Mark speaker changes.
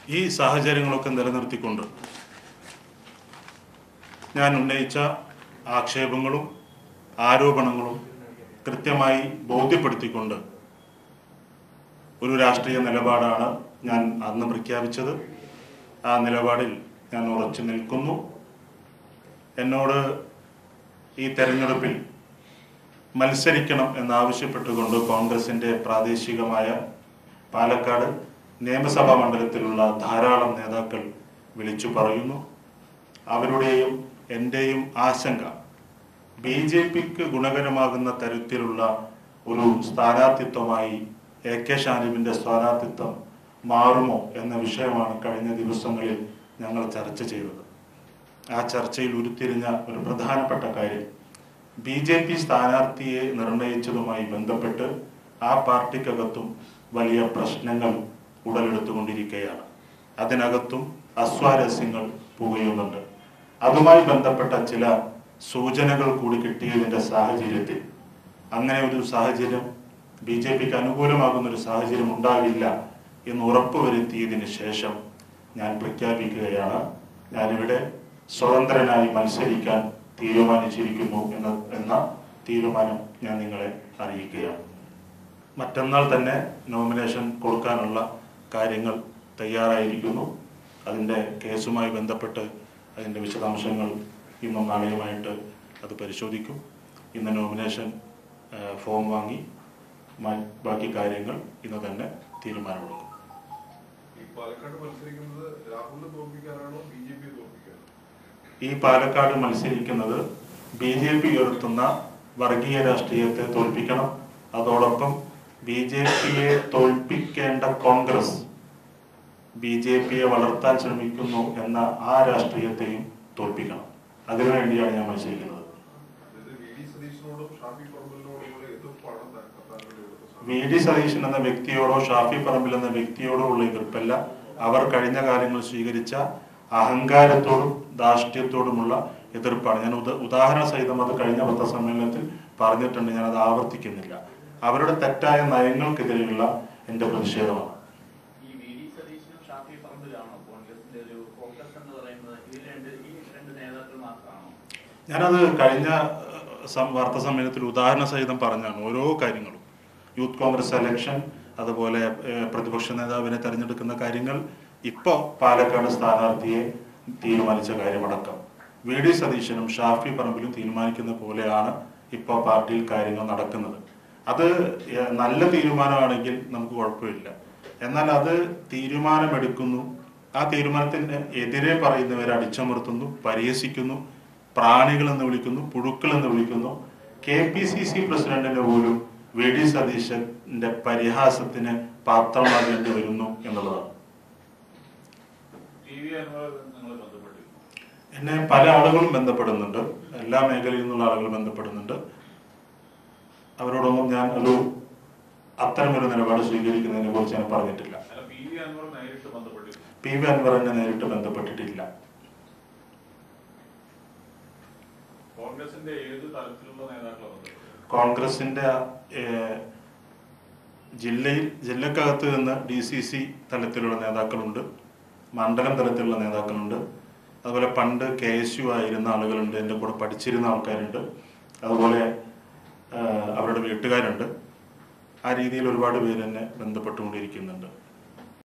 Speaker 1: ഈ സാഹചര്യങ്ങളൊക്കെ നിലനിർത്തിക്കൊണ്ട് ഞാൻ ഉന്നയിച്ച ആക്ഷേപങ്ങളും ആരോപണങ്ങളും കൃത്യമായി ബോധ്യപ്പെടുത്തിക്കൊണ്ട് ഒരു രാഷ്ട്രീയ നിലപാടാണ് ഞാൻ അന്ന് പ്രഖ്യാപിച്ചത് ആ നിലപാടിൽ ഞാൻ ഉറച്ചു നിൽക്കുന്നു എന്നോട് ഈ തെരഞ്ഞെടുപ്പിൽ മത്സരിക്കണം എന്നാവശ്യപ്പെട്ടുകൊണ്ട് കോൺഗ്രസിന്റെ പ്രാദേശികമായ പാലക്കാട് നിയമസഭാ മണ്ഡലത്തിലുള്ള ധാരാളം നേതാക്കൾ വിളിച്ചു പറയുന്നു അവരുടെയും എൻ്റെയും ആശങ്ക ബി ജെ പിക്ക് ഗുണകരമാകുന്ന തരത്തിലുള്ള ഒരു സ്ഥാനാർത്ഥിത്വമായി എ കെ ഷാനിബിന്റെ സ്ഥാനാർത്ഥിത്വം മാറുമോ എന്ന വിഷയമാണ് കഴിഞ്ഞ ദിവസങ്ങളിൽ ഞങ്ങൾ ചർച്ച ചെയ്തത് ആ ചർച്ചയിൽ ഉരുത്തിരിഞ്ഞ ഒരു പ്രധാനപ്പെട്ട കാര്യം ബി ജെ പി സ്ഥാനാർത്ഥിയെ നിർണയിച്ചതുമായി ബന്ധപ്പെട്ട് ആ പാർട്ടിക്കകത്തും വലിയ പ്രശ്നങ്ങൾ ഉടലെടുത്തുകൊണ്ടിരിക്കുകയാണ് അതിനകത്തും അസ്വാരസ്യങ്ങൾ പുകയുന്നുണ്ട് അതുമായി ബന്ധപ്പെട്ട ചില സൂചനകൾ കൂടി കിട്ടിയതിന്റെ സാഹചര്യത്തിൽ അങ്ങനെ ഒരു സാഹചര്യം ബി ജെ പിക്ക് അനുകൂലമാകുന്ന ഒരു സാഹചര്യം ഉണ്ടാകില്ല എന്ന് ഉറപ്പുവരുത്തിയതിന് ശേഷം ഞാൻ പ്രഖ്യാപിക്കുകയാണ് ഞാനിവിടെ സ്വതന്ത്രനായി മത്സരിക്കാൻ തീരുമാനിച്ചിരിക്കുന്നു എന്ന എന്ന തീരുമാനം ഞാൻ നിങ്ങളെ അറിയിക്കുകയാണ് മറ്റന്നാൾ തന്നെ നോമിനേഷൻ കൊടുക്കാനുള്ള കാര്യങ്ങൾ തയ്യാറായിരിക്കുന്നു അതിൻ്റെ കേസുമായി ബന്ധപ്പെട്ട് അതിൻ്റെ വിശദാംശങ്ങൾ ഇന്നും നാളെയുമായിട്ട് അത് പരിശോധിക്കും ഇന്ന് നോമിനേഷൻ ആ, ഫോം വാങ്ങി മ- ബാക്കി കാര്യങ്ങൾ ഇന്ന് തന്നെ തീരുമാനമെടുക്കും
Speaker 2: ഈ പാലക്കാട് മത്സരിക്കുന്നത് രാഹുലിനെ തോൽപ്പിക്കാനാണോ ബി ജെ പിയെ തോൽപ്പിക്കാനാണോ
Speaker 1: ഈ പാലക്കാട് മത്സരിക്കുന്നത് ബി ജെ പി ഉയർത്തുന്ന വർഗീയ രാഷ്ട്രീയത്തെ തോൽപ്പിക്കണം അതോടൊപ്പം ബി ജെ പിയെ തോൽപ്പിക്കേണ്ട കോൺഗ്രസ് ബി ജെ പിയെ വളർത്താൻ ശ്രമിക്കുന്നു എന്ന ആ രാഷ്ട്രീയത്തെയും തോൽപ്പിക്കണം അതിനുവേണ്ടിയാണ് ഞാൻ മത്സരിക്കുന്നത്
Speaker 2: അതായത് വി ഡി സതീശനോടും ഷാഫി പറമ്പലിനോടുമുള്ള എതിർപ്പാണ് താൻ- താങ്കളുടെ ഇവിടുത്തെ സമരം.
Speaker 1: വി ഡി സതീശൻ എന്ന വ്യക്തിയോടോ ഷാഫി പറമ്പിൽ എന്ന വ്യക്തിയോടോ ഉള്ള എതിർപ്പല്ല അവർ കഴിഞ്ഞ കാലങ്ങൾ സ്വീകരിച്ച അഹങ്കാരത്തോടും ധാർഷ്ട്യത്തോടുമുള്ള എതിർപ്പാണ് ഞാൻ ഉദ ഉദാഹരണ സഹിതം അത് കഴിഞ്ഞ പത്രസമ്മേളനത്തിൽ പറഞ്ഞിട്ടുണ്ട് ഞാൻ അത് ആവർത്തിക്കുന്നില്ല അവരുടെ തെറ്റായ നയങ്ങൾക്കെതിരെയുള്ള എൻ്റെ പ്രതിഷേധമാണ്
Speaker 3: ഈ വി ഡി സതീശനും ഷാഫി പറമ്പിലാണോ കോൺഗ്രസിന്റെ ഒരു ഫോക്കസ് എന്ന് പറയുന്നത് ഈ രണ്ട് ഈ രണ്ട് നേതാക്കൾ മാത്രമാണോ
Speaker 1: ഞാനത് കഴിഞ്ഞ ഏഹ്, സം- വാർത്താ സമ്മേളനത്തിൽ ഉദാഹരണ സഹിതം പറഞ്ഞാണ് ഓരോ കാര്യങ്ങളും യൂത്ത് കോൺഗ്രസ് എലക്ഷൻ അതുപോലെ ഏഹ്, പ്രതിപക്ഷ നേതാവിനെ തെരഞ്ഞെടുക്കുന്ന കാര്യങ്ങൾ ഇപ്പോൾ പാലക്കാട് സ്ഥാനാർത്ഥിയെ തീരുമാനിച്ച കാര്യമടക്കം വി ഡി സതീശനും ഷാഫി പറമ്പിലും തീരുമാനിക്കുന്ന പോലെയാണ് ഇപ്പോൾ പാർട്ടിയിൽ കാര്യങ്ങൾ നടക്കുന്നത് അത് ഏഹ്, നല്ല തീരുമാനമാണെങ്കിൽ നമുക്ക് കുഴപ്പമില്ല എന്നാൽ അത് തീരുമാനമെടുക്കുന്നു ആ തീരുമാനത്തിന് എതിരെ പറയുന്നവരെ അടിച്ചമർത്തുന്നു പരിഹസിക്കുന്നു പ്രാണികൾ എന്ന് വിളിക്കുന്നു പുഴുക്കൾ എന്ന് വിളിക്കുന്നു കെ പി സി സി പ്രസിഡന്റിന് പോലും വി ഡി സതീശന്റെ പരിഹാസത്തിന് പാത്രമാകേണ്ടി വരുന്നു എന്നുള്ളതാണ്
Speaker 2: ടി വി അൻവർ നിങ്ങളെ ബന്ധപ്പെട്ടിരുന്നു
Speaker 1: എന്നെ പല ആളുകളും ബന്ധപ്പെടുന്നുണ്ട് എല്ലാ മേഖലയിൽ നിന്നുള്ള ആളുകൾ ബന്ധപ്പെടുന്നുണ്ട് അവരോടൊന്നും ഞാൻ ഒരു അത്തരമൊരു നിലപാട് സ്വീകരിക്കുന്നതിനെ കുറിച്ച് ഞാൻ പറഞ്ഞിട്ടില്ല
Speaker 2: അല്ല പി വി അൻവർ നേരിട്ട് ബന്ധപ്പെട്ടിരുന്നു
Speaker 1: പി വി അൻവർ എന്നെ നേരിട്ട് ബന്ധപ്പെട്ടിട്ടില്ല
Speaker 2: കോൺഗ്രസിന്റെ ഏത് തലത്തിലുള്ള നേതാക്കളെ ബന്ധപ്പെട്ടു
Speaker 1: കോൺഗ്രസിന്റെ ഏഹ്, ജില്ലയിൽ ജില്ലക്കകത്ത് നിന്ന് ഡി സി സി തലത്തിലുള്ള നേതാക്കളുണ്ട് മണ്ഡലം തലത്തിലുള്ള നേതാക്കളുണ്ട് അതുപോലെ പണ്ട് കെ എസ് യു ആയിരുന്ന ആളുകളുണ്ട് എൻ്റെ കൂടെ പഠിച്ചിരുന്ന ആൾക്കാരുണ്ട് അതുപോലെ ഏഹ്, അവരുടെ വീട്ടുകാരുണ്ട് ആ രീതിയിൽ ഒരുപാട് പേര് എന്നെ ബന്ധപ്പെട്ടുകൊണ്ടിരിക്കുന്നുണ്ട്